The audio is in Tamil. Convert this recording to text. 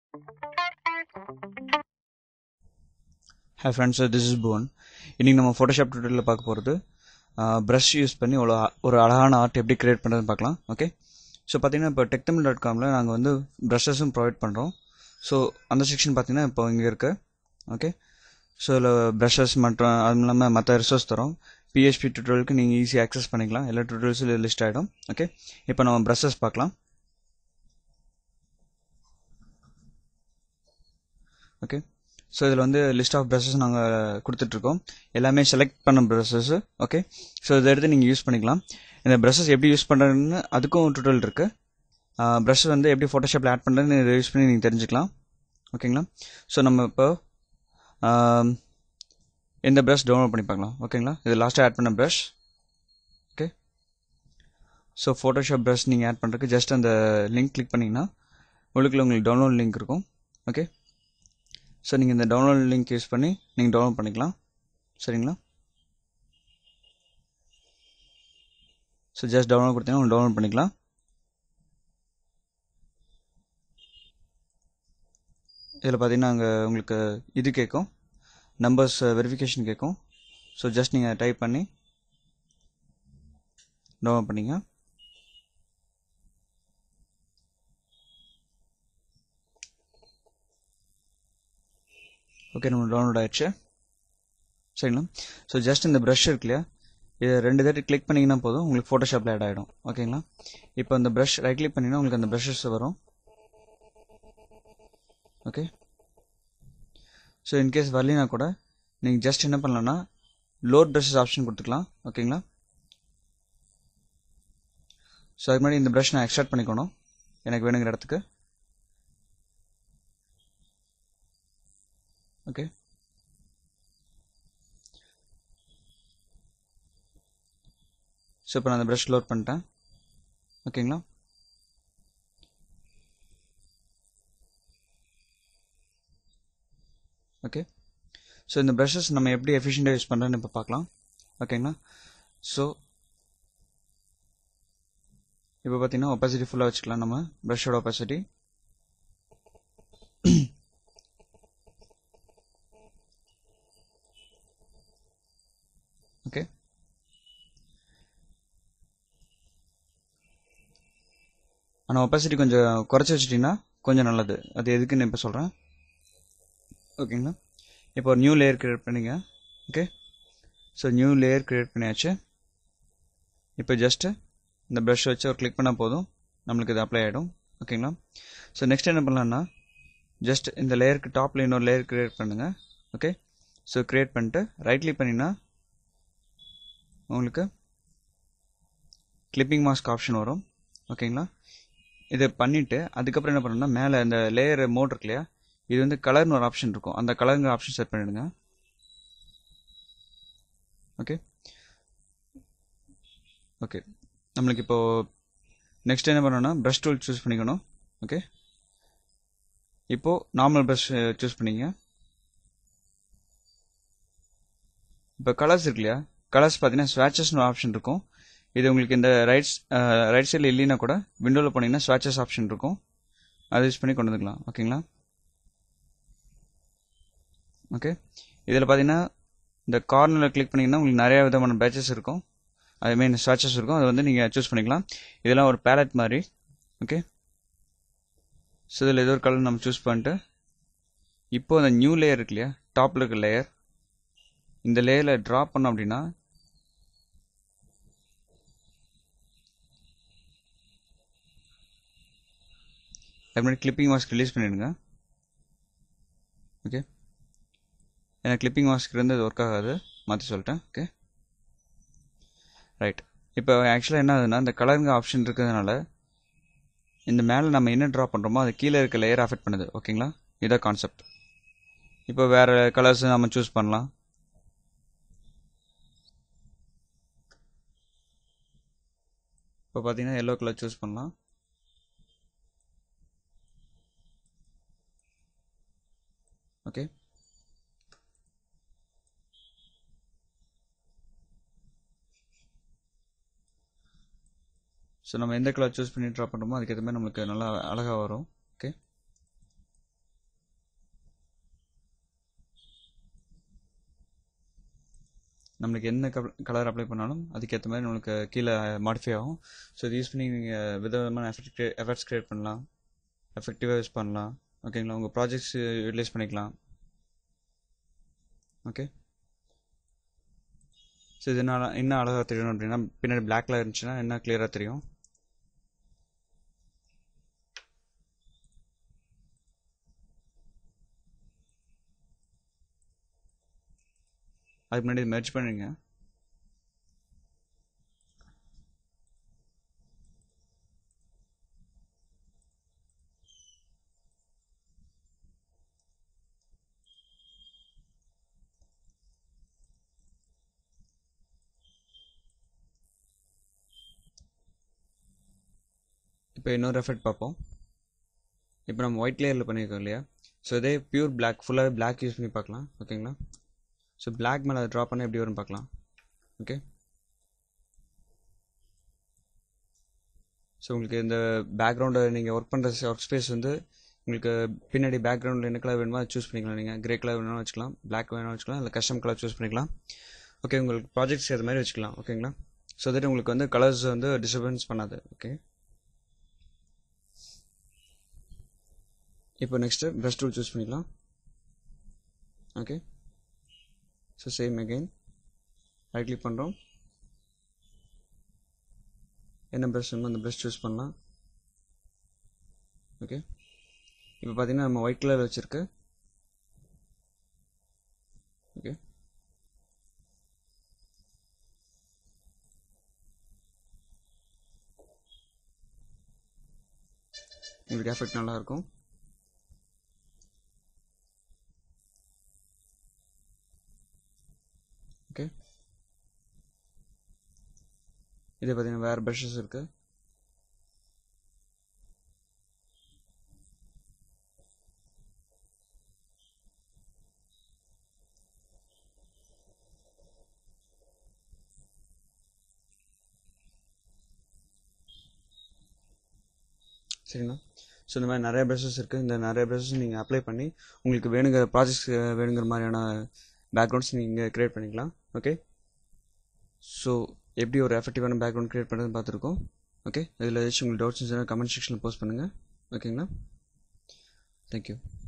hi friends this is Bhuvan இன்றைக்கி நம்ம ஃபோட்டோஷாப் டுட்டோரியலில் பார்க்க போகிறது ப்ரஷ் யூஸ் பண்ணி ஒரு ஒரு அழகான ஆர்ட் எப்படி கிரியேட் பண்ணுறதுன்னு பார்க்கலாம் ஓகே ஸோ பார்த்தீங்கன்னா இப்போ டெக்டமில் டாட் காமில் நாங்கள் வந்து ப்ரஷஸும் ப்ரொவைட் பண்ணுறோம் ஸோ அந்த செக்ஷன் பார்த்தீங்கன்னா இப்போ இங்கே இருக்குது ஓகே ஸோ இதில் ப்ரஷஸ் மற்றும் அதுவும் இல்லாமல் மற்ற ரிசோர்ஸ் தரோம் பிஹெச்பி டுட்டோரியலுக்கு நீங்கள் ஈஸியாக ஆக்சஸ் பண்ணிக்கலாம் எல்லா டுட்டோரியல்ஸும் லிஸ்ட் ஆகிடும் ஓகே இப்போ நம்ம ப்ரஷஸ் பார்க்கலாம் ஓகே ஸோ இதில் வந்து லிஸ்ட் ஆஃப் ப்ரஷஸ் நாங்கள் கொடுத்துட்ருக்கோம் எல்லாமே செலக்ட் பண்ண ப்ரஷஸ் ஓகே ஸோ இதை எடுத்து நீங்கள் யூஸ் பண்ணிக்கலாம் இந்த ப்ரஷஸ் எப்படி யூஸ் பண்ணுறதுன்னு அதுக்கும் டுட்டோரியல் இருக்குது ப்ரஷ் வந்து எப்படி ஃபோட்டோஷாப்பில் ஆட் பண்ணுறதுன்னு இதை யூஸ் பண்ணி நீங்கள் தெரிஞ்சுக்கலாம் ஓகேங்களா ஸோ நம்ம இப்போ இந்த ப்ரஷ் டவுன்லோட் பண்ணி பார்க்கலாம் ஓகேங்களா இது லாஸ்ட்டாக ஆட் பண்ண brush okay so Photoshop brush நீங்கள் ஆட் பண்ணுறதுக்கு ஜஸ்ட் அந்த லிங்க் கிளிக் பண்ணிங்கன்னா உள்ளுக்குள்ள உங்களுக்கு டவுன்லோட் லிங்க் இருக்கும் ஓகே ஸோ நீங்கள் இந்த டவுன்லோட் லிங்க் யூஸ் பண்ணி நீங்கள் டவுன்லோட் பண்ணிக்கலாம் சரிங்களா ஸோ ஜஸ்ட் டவுன்லோட் கொடுத்தீங்கன்னா உங்களுக்கு டவுன்லோட் பண்ணிக்கலாம் இதில் பார்த்தீங்கன்னா அங்கே உங்களுக்கு இது கேட்கும் நம்பர்ஸ் வெரிஃபிகேஷன் கேட்கும் ஸோ ஜஸ்ட் நீங்கள் டைப் பண்ணி டவுன்லோட் பண்ணிங்க ஓகே நம்ம டவுன்லோட் ஆயிடுச்சு சரிங்களா ஸோ ஜஸ்ட் இந்த ப்ரஷ் இருக்கு இல்லையா இதை ரெண்டு தாட்டி கிளிக் பண்ணிங்கன்னா போதும் உங்களுக்கு ஃபோட்டோஷாப்பில் ஆட் ஆகிடும் ஓகேங்களா இப்போ அந்த ப்ரஷ் ரைட் கிளிக் பண்ணிங்கன்னா உங்களுக்கு அந்த ப்ரஷஸ் வரும் ஓகே ஸோ இன்கேஸ் வரலினா கூட நீங்கள் ஜஸ்ட் என்ன பண்ணலான்னா லோட் ப்ரஷஸ் ஆப்ஷன் கொடுத்துக்கலாம் ஓகேங்களா ஸோ அதுக்கு முன்னாடி இந்த ப்ரஷ் நான் எக்ஸ்ட்ராக்ட் பண்ணிக்கணும் எனக்கு வேணுங்கிற இடத்துக்கு ஓகே ஸோ இப்போ நான் அந்த ப்ரஷ் லோட் பண்ணிட்டேன் ஓகேங்களா ஓகே ஸோ இந்த ப்ரஷஸ் நம்ம எப்படி எஃபிஷியண்ட்டாக யூஸ் பண்ணுறோன்னு இப்போ பார்க்கலாம் ஓகேங்களா ஸோ இப்போ பார்த்தீங்கன்னா ஒப்பாசிட்டி ஃபுல்லாக வச்சுக்கலாம் நம்ம ப்ரஷோட ஒப்பாசிட்டி ஓகே ஆனால் ஒப்பாசிட்டி கொஞ்சம் குறைச்சி வச்சிட்டிங்கன்னா கொஞ்சம் நல்லது அது எதுக்குன்னு இப்போ சொல்கிறேன் ஓகேங்களா இப்போ ஒரு நியூ லேயர் க்ரியேட் பண்ணிங்க okay so new layer create பண்ணியாச்சு இப்போ ஜஸ்ட்டு இந்த ப்ரஷ் வச்சு ஒரு கிளிக் பண்ணால் போதும் நம்மளுக்கு இது அப்ளை ஆகிடும் ஓகேங்களா ஸோ நெக்ஸ்ட் என்ன பண்ணலான்னா ஜஸ்ட் இந்த லேயருக்கு டாப்பில் இன்னொரு லேயர் க்ரியேட் பண்ணுங்கள் ஓகே ஸோ க்ரியேட் பண்ணிட்டு ரைட் கிளிக் பண்ணிங்கன்னா உங்களுக்கு கிளிப்பிங் மாஸ்க் ஆப்ஷன் வரும் ஓகேங்களா இதை பண்ணிவிட்டு அதுக்கப்புறம் என்ன பண்ணணும்னா மேலே இந்த லேயர் மோட் இருக்கு இல்லையா இது வந்து கலர்னு ஒரு ஆப்ஷன் இருக்கும் அந்த கலருங்கிற ஆப்ஷன் செட் பண்ணிடுங்க ஓகே ஓகே நம்மளுக்கு இப்போது நெக்ஸ்ட் என்ன பண்ணணும்னா ப்ரஷ் டூல் சூஸ் பண்ணிக்கணும் ஓகே இப்போது நார்மல் ப்ரஷ் சூஸ் பண்ணிங்க இப்போ கலர்ஸ் இருக்கு இல்லையா கலர்ஸ் பார்த்தீங்கன்னா ஸ்வாச்சஸ்னு ஆப்ஷன் இருக்கும் இது உங்களுக்கு இந்த ரைட்ஸ் ரைட் சைடில் இல்லைன்னா கூட விண்டோவில் போனீங்கன்னா ஸ்வாச்சஸ் ஆப்ஷன் இருக்கும் அதை யூஸ் பண்ணி கொண்டு வந்துக்கலாம் ஓகேங்களா ஓகே இதில் பார்த்தீங்கன்னா இந்த கார்னரில் கிளிக் பண்ணிங்கன்னா உங்களுக்கு நிறைய விதமான பேச்சஸ் இருக்கும் அது மீன் ஸ்வாச்சஸ் இருக்கும் அதை வந்து நீங்கள் சூஸ் பண்ணிக்கலாம் இதெல்லாம் ஒரு பேலட் மாதிரி ஓகே ஸோ இதில் ஏதோ ஒரு கலர் நம்ம சூஸ் பண்ணிட்டு இப்போ அந்த நியூ லேயர் இருக்கு இல்லையா டாப்பில் இருக்க லேயர் இந்த லேயரில் ட்ரா பண்ணோம் அப்படின்னா அது மாதிரி கிளிப்பிங் மாஸ்க் ரிலீஸ் பண்ணிடுங்க ஓகே ஏன்னா கிளிப்பிங் மாஸ்க் இருந்து அது ஒர்க் ஆகாது மாற்றி சொல்லிட்டேன் ஓகே ரைட் இப்போ ஆக்சுவலாக என்ன ஆகுதுன்னா இந்த கலருங்க ஆப்ஷன் இருக்கிறதுனால இந்த மேலே நம்ம என்ன ட்ரா பண்ணுறோமோ அது கீழே இருக்க லேயர் அஃபெக்ட் பண்ணுது ஓகேங்களா இதான் கான்செப்ட் இப்போ வேறு கலர்ஸ் நம்ம சூஸ் பண்ணலாம் இப்போ பார்த்தீங்கன்னா எல்லோ கலர் சூஸ் பண்ணலாம் ஓகே ஸோ நம்ம எந்த கலர் சூஸ் பண்ணி ட்ரா பண்ணுறோமோ அதுக்கேற்ற மாதிரி நம்மளுக்கு நல்லா அழகாக வரும் ஓகே நம்மளுக்கு என்ன கலர் அப்ளை பண்ணாலும் அதுக்கேற்ற மாதிரி நம்மளுக்கு கீழே மாடிஃபை ஆகும் ஸோ இது யூஸ் பண்ணி நீங்கள் விதவிதமான எஃபெக்ட் எஃபெக்ட்ஸ் க்ரியேட் பண்ணலாம் எஃபெக்டிவாக யூஸ் பண்ணலாம் ஓகேங்களா உங்கள் ப்ராஜெக்ட்ஸ் யூட்டிலைஸ் பண்ணிக்கலாம் ஓகே ஸோ இது என்ன என்ன அழகாக தெரியணும் அப்படின்னா பின்னாடி பிளாக்ல இருந்துச்சுன்னா என்ன கிளியராக தெரியும் அதுக்கு முன்னாடி மெர்ஜ் பண்ணுங்க இப்போ இன்னொரு எஃபெக்ட் பார்ப்போம் இப்போ நம்ம ஒயிட் லேயரில் பண்ணியிருக்கோம் இல்லையா ஸோ இதே பியூர் பிளாக் ஃபுல்லாகவே பிளாக் யூஸ் பண்ணி பார்க்கலாம் ஓகேங்களா ஸோ பிளாக் மேலே அதை ட்ரா பண்ண எப்படி வரும்னு பார்க்கலாம் ஓகே ஸோ உங்களுக்கு இந்த பேக்ரவுண்டை நீங்கள் ஒர்க் பண்ணுற ஒர்க் ஸ்பேஸ் வந்து உங்களுக்கு பின்னாடி பேக்ரவுண்டில் என்ன கலர் வேணுமோ அதை சூஸ் பண்ணிக்கலாம் நீங்கள் கிரே கலர் வேணாலும் வச்சுக்கலாம் பிளாக் வேணாலும் வச்சுக்கலாம் இல்லை கஸ்டம் கலர் சூஸ் பண்ணிக்கலாம் ஓகே உங்களுக்கு ப்ராஜெக்ட்ஸ் ஏற்ற மாதிரி வச்சுக்கலாம் ஓகேங்களா ஸோ தட் உங்களுக்கு வந்து கலர்ஸ் வந்து டிஸ்டர்பன்ஸ் பண்ணாது ஓகே இப்போ நெக்ஸ்ட்டு ப்ரஷ் டூல் சூஸ் பண்ணிக்கலாம் okay so same again right click பண்ணுறோம் என்ன ப்ரஷ் வேணுமோ அந்த ப்ரஷ் சூஸ் பண்ணலாம் ஓகே இப்போ பார்த்தீங்கன்னா நம்ம ஒயிட் கலர் வச்சுருக்கு ஓகே உங்களுக்கு எஃபெக்ட் நல்லாயிருக்கும் ஓகே இது பார்த்தீங்கன்னா வேறு ப்ரஷஸ் இருக்குது சரிங்களா ஸோ இந்த மாதிரி நிறைய ப்ரஷஸ் இருக்குது இந்த நிறைய ப்ரஷஸ் நீங்கள் அப்ளை பண்ணி உங்களுக்கு வேணுங்கிற ப்ராஜெக்ட்ஸ் வேணுங்கிற மாதிரியான பேக்ரவுண்ட்ஸ் நீங்கள் க்ரியேட் பண்ணிக்கலாம் ஓகே ஸோ எப்படி ஒரு எஃபெக்டிவான பேக்ரவுண்ட் க்ரியேட் பண்ணுறதுன்னு பார்த்துருக்கோம் ஓகே இதில் ஏதாச்சும் உங்களுக்கு டவுட்ஸ் இருந்துச்சுன்னா கமெண்ட் செக்ஷனில் போஸ்ட் பண்ணுங்கள் ஓகேங்களா தேங்க்யூ